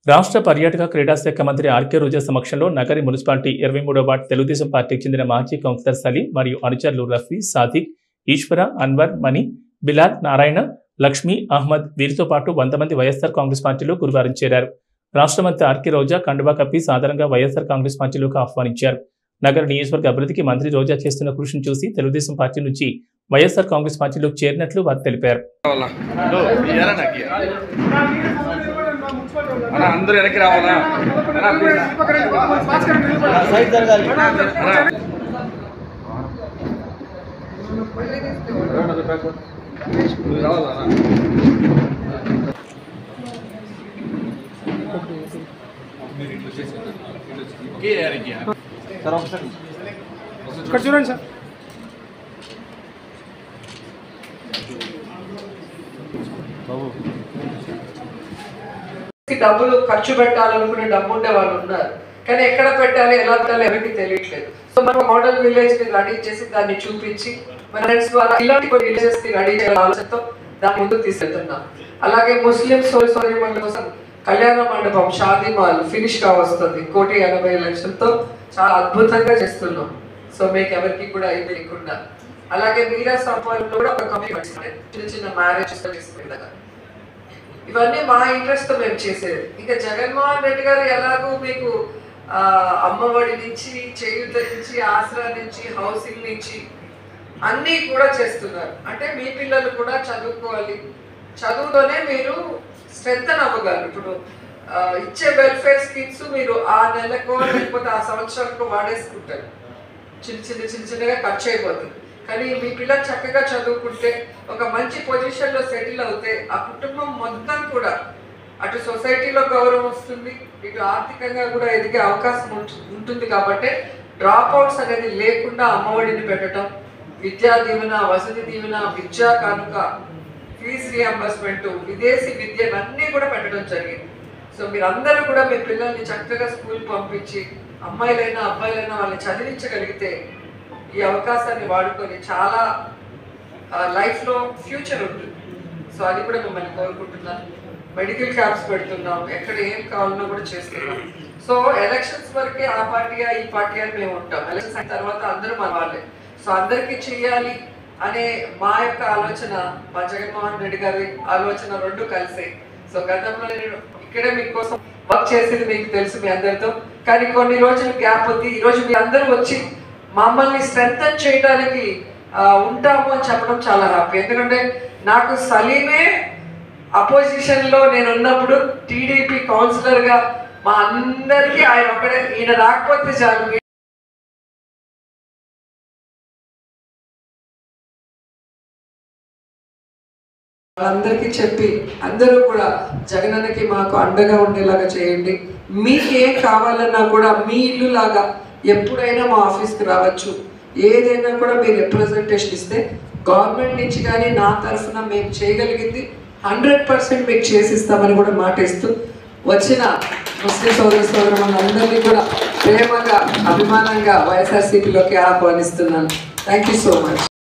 రాష్ట్ర పర్యాటక క్రీడా శాఖ మంత్రి ఆర్కే రోజా సమక్షంలో నగరి మున్సిపాలిటీ ఇరవై మూడో వార్డు తెలుగుదేశం పార్టీకి చెందిన మాజీ కౌన్సిలర్ సలీం మరియు అనుచరులు రఫీ సాదిక్ ఈశ్వర అన్వర్ మణి బిలాల్ నారాయణ లక్ష్మీ అహ్మద్ వీరితో పాటు వంద మంది వైఎస్ఆర్ కాంగ్రెస్ పార్టీలో గురువారం చేరారు రాష్ట్ర మంత్రి ఆర్కే రోజా కండువా కప్పి సాధారణంగా వైఎస్ఆర్ కాంగ్రెస్ పార్టీలోకి ఆహ్వానించారు నగర నియోజకవర్గ అభివృద్ధికి మంత్రి రోజా చేస్తున్న కృషిని చూసి తెలుగుదేశం పార్టీ నుంచి వైఎస్ఆర్ కాంగ్రెస్ పార్టీలోకి చేరినట్లు వారు తెలిపారు రావాలా హలో, ఇయ్యారా నాకు ఇయ్య. అన్న అందరూ వెనక్కి రావాలా అన్న, ప్లీజ్ అన్న. అన్న. నువ్వు రావాలా అన్న? ఓకే, యారికి. ఇక్కడ చూడండి సార్ కి డబ్బులు ఖర్చు పెట్టాలనుకునే డబ్బు ఉండే వాళ్ళు ఉన్నారు కానీ ఎక్కడ పెట్టాలి ఎలా పెట్టాలి ఎవరికి తెలియట్లేదు సో మనం మోడల్ విలేజ్ ని రెడీ చేసి దాన్ని చూపించి మన ఫ్రెండ్స్ ద్వారా ఇలాంటి కొన్ని విలేజెస్ ని రెడీ చేయాలి ఆలోచనతో దాన్ని ముందుకు తీసుకెళ్తున్నాం అలాగే ముస్లిం సోదరి కోసం కళ్యాణ మండపం షాదీ మాల్ ఫినిష్ కావస్తుంది కోటి ఎనభై లక్షలతో చాలా అద్భుతంగా చేస్తున్నాం సో మీకు ఎవరికి కూడా ఇది లేకుండా అలాగే మీరా సంపాదనలో కూడా ఒక కమిటీ చిన్న చిన్న మ్యారేజ్ చేసుకుంటారు ఇవన్నీ మా ఇంట్రెస్ట్ తో మేము చేసేది ఇంకా జగన్మోహన్ రెడ్డి గారు ఎలాగో మీకు ఆ, అమ్మఒడి నుంచి చేయుత నుంచి ఆసరా నుంచి హౌసింగ్ నుంచి అన్నీ కూడా చేస్తున్నారు అంటే మీ పిల్లలు కూడా చదువుకోవాలి చదువుతోనే మీరు స్ట్రెంగ్ అవ్వగలరు ఇప్పుడు ఆ, ఇచ్చే వెల్ఫేర్ స్కీమ్స్ మీరు ఆ నెలకో లేకపోతే ఆ సంవత్సరాలకు వాడేసుకుంటారు చిన్న చిన్న చిన్న చిన్నగా ఖర్చు అయిపోతుంది కానీ మీ పిల్లలు చక్కగా చదువుకుంటే ఒక మంచి పొజిషన్ లో సెటిల్ అవుతే ఆ కుటుంబం మొత్తం కూడా అటు సొసైటీలో గౌరవం వస్తుంది ఇటు ఆర్థికంగా కూడా ఎదిగే అవకాశం ఉంటు- ఉంటుంది కాబట్టి డ్రాప్ అవుట్స్ అనేది లేకుండా అమ్మఒడిని పెట్టడం విద్యా దీవెన వసతి దీవెన విద్యా కానుక ఫీజు రియంబర్స్మెంట్ విదేశీ విద్యను అన్నీ కూడా పెట్టడం జరిగింది సో మీరందరూ కూడా మీ పిల్లల్ని చక్కగా స్కూల్ పంపించి అమ్మాయిలైనా అబ్బాయిలైనా వాళ్ళని చదివించగలిగితే ఈ అవకాశాన్ని వాడుకొని చాలా లైఫ్లో ఫ్యూచర్ ఉంటుంది సో అది కూడా మిమ్మల్ని కోరుకుంటున్నాను మెడికల్ క్యాంప్స్ పెడుతున్నాం ఎక్కడ ఏం కావాలన్నా కూడా చేస్తున్నాం సో ఎలక్షన్స్ వరకే ఆ పార్టీయా ఈ పార్టీ అని మేము ఉంటాం ఎలక్షన్స్ అయిన తర్వాత అందరూ మన వాళ్ళే సో అందరికీ చేయాలి అనే మా యొక్క ఆలోచన మా జగన్మోహన్ రెడ్డి గారి ఆలోచన రెండు కలిసే సో గతంలో నేను ఇక్కడే మీకోసం వర్క్ చేసేది మీకు తెలుసు మీ అందరితో కానీ కొన్ని రోజులు గ్యాప్ ఉంది ఈ రోజు మీ అందరూ వచ్చి మమ్మల్ని స్ట్రెంగ్ చేయడానికి ఆ, ఉంటాము అని చెప్పడం చాలా హ్యాపీ ఎందుకంటే నాకు సలీమే అపోజిషన్ లో నేను ఉన్నప్పుడు టీడీపీ కౌన్సిలర్ గా మా అందరికీ ఆయన ఒకడే ఈయన రాకపోతే చాలు అందరికీ చెప్పి అందరూ కూడా జగనన్నకి మాకు అండగా ఉండేలాగా చేయండి మీకు ఏం కావాలన్నా కూడా మీ ఇల్లు లాగా ఎప్పుడైనా మా ఆఫీస్కి రావచ్చు ఏదైనా కూడా మీరు రిప్రజెంటేషన్ ఇస్తే గవర్నమెంట్ నుంచి కానీ నా తరఫున మేము చేయగలిగింది హండ్రెడ్ పర్సెంట్ మీకు చేసిస్తామని కూడా మాట ఇస్తూ వచ్చిన ముస్లిం సోదర సోదరులందరినీ కూడా ప్రేమగా అభిమానంగా వైఎస్ఆర్సీపీలోకి ఆహ్వానిస్తున్నాను థ్యాంక్ యూ సో మచ్